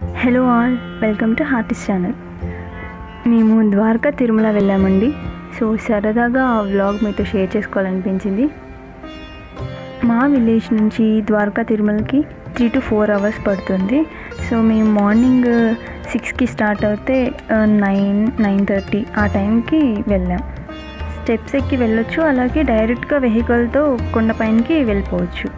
hello all welcome to హార్టిస్ట్ channel మేము ద్వారకా తిరుమల వెళ్ళామండి సో సరదాగా ఆ వ్లాగ్ మీతో షేర్ చేసుకోవాలనిపించింది మా విలేజ్ నుంచి ద్వారకా తిరుమలకి త్రీ టు ఫోర్ అవర్స్ పడుతుంది సో మేము మార్నింగ్ సిక్స్కి స్టార్ట్ అవుతే నైన్ నైన్ థర్టీ ఆ టైంకి వెళ్ళాం స్టెప్స్ ఎక్కి వెళ్ళొచ్చు అలాగే డైరెక్ట్గా వెహికల్తో కొండపైనకి వెళ్ళిపోవచ్చు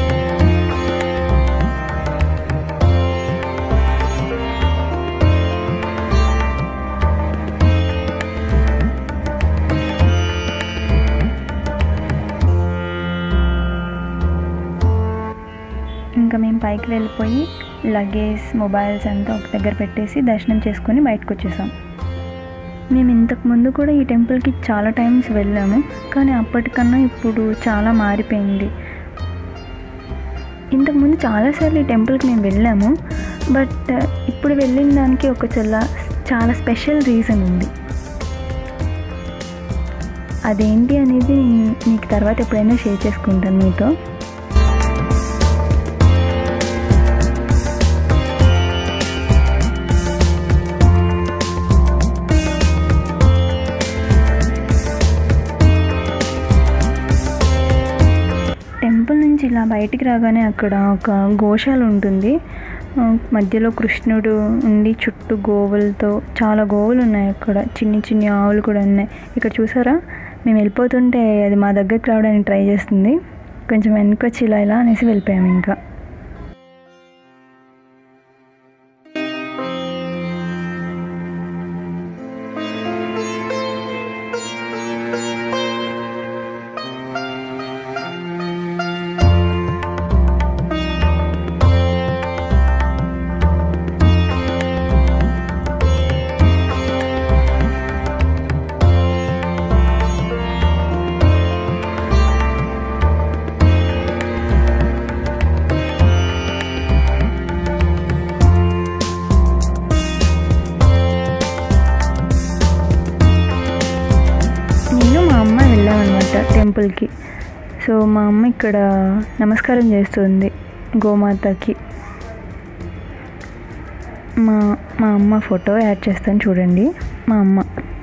ఇంకా మేము పైకి వెళ్ళిపోయి లగేజ్ మొబైల్స్ అంతా ఒక దగ్గర పెట్టేసి దర్శనం చేసుకొని బయటకు వచ్చేసాం మేము ఇంతకు ముందు కూడా ఈ టెంపుల్కి చాలా టైమ్స్ వెళ్ళాము కానీ అప్పటికన్నా ఇప్పుడు చాలా మారిపోయింది ఇంతకుముందు చాలాసార్లు ఈ టెంపుల్కి మేము వెళ్ళాము బట్ ఇప్పుడు వెళ్ళిన దానికి ఒక చాలా చాలా స్పెషల్ రీజన్ ఉంది అదేంటి అనేది నేను మీకు తర్వాత ఎప్పుడైనా షేర్ చేసుకుంటాను మీతో టెంపుల్ నుంచి ఇలా బయటికి రాగానే అక్కడ ఒక గోశాల ఉంటుంది ఆ, మధ్యలో కృష్ణుడు ఉండి చుట్టూ గోవులతో చాలా గోవులు ఉన్నాయి అక్కడ చిన్ని చిన్ని ఆవులు కూడా ఉన్నాయి ఇక్కడ చూసారా మేము వెళ్ళిపోతుంటే అది మా దగ్గరికి రావడానికి ట్రై చేస్తుంది కొంచెం వెనకొచ్చి ఇలా ఇలా అనేసి వెళ్ళిపోయాము ఇంకా నేను మా అమ్మ వెళ్ళామన్నమాట టెంపుల్కి సో మా అమ్మ ఇక్కడ నమస్కారం చేస్తుంది గోమాతకి మా మా అమ్మ ఫోటో యాడ్ చేస్తాను చూడండి మా అమ్మ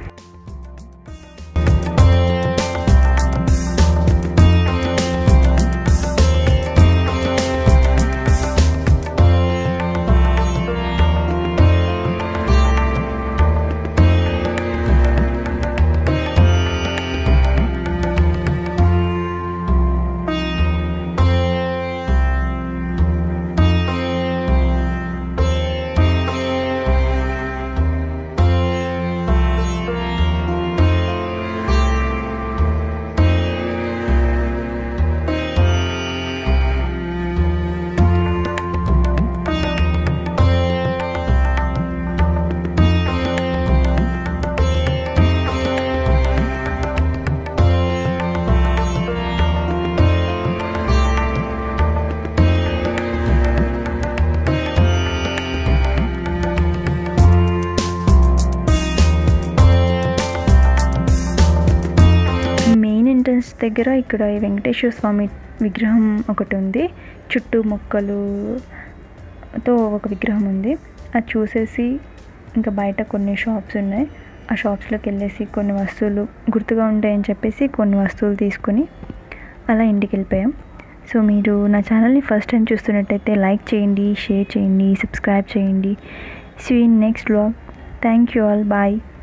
మెయిన్ ఎంట్రన్స్ దగ్గర ఇక్కడ ఈ వెంకటేశ్వర స్వామి విగ్రహం ఒకటి ఉంది చుట్టూ మొక్కలుతో ఒక విగ్రహం ఉంది అది చూసేసి ఇంకా బయట కొన్ని షాప్స్ ఉన్నాయి ఆ షాప్స్లోకి వెళ్ళేసి కొన్ని వస్తువులు గుర్తుగా ఉంటాయని చెప్పేసి కొన్ని వస్తువులు తీసుకొని అలా ఇంటికి వెళ్ళిపోయాం సో మీరు నా ఛానల్ని ఫస్ట్ టైం చూస్తున్నట్టయితే లైక్ చేయండి షేర్ చేయండి సబ్స్క్రైబ్ చేయండి see next blog thank you all bye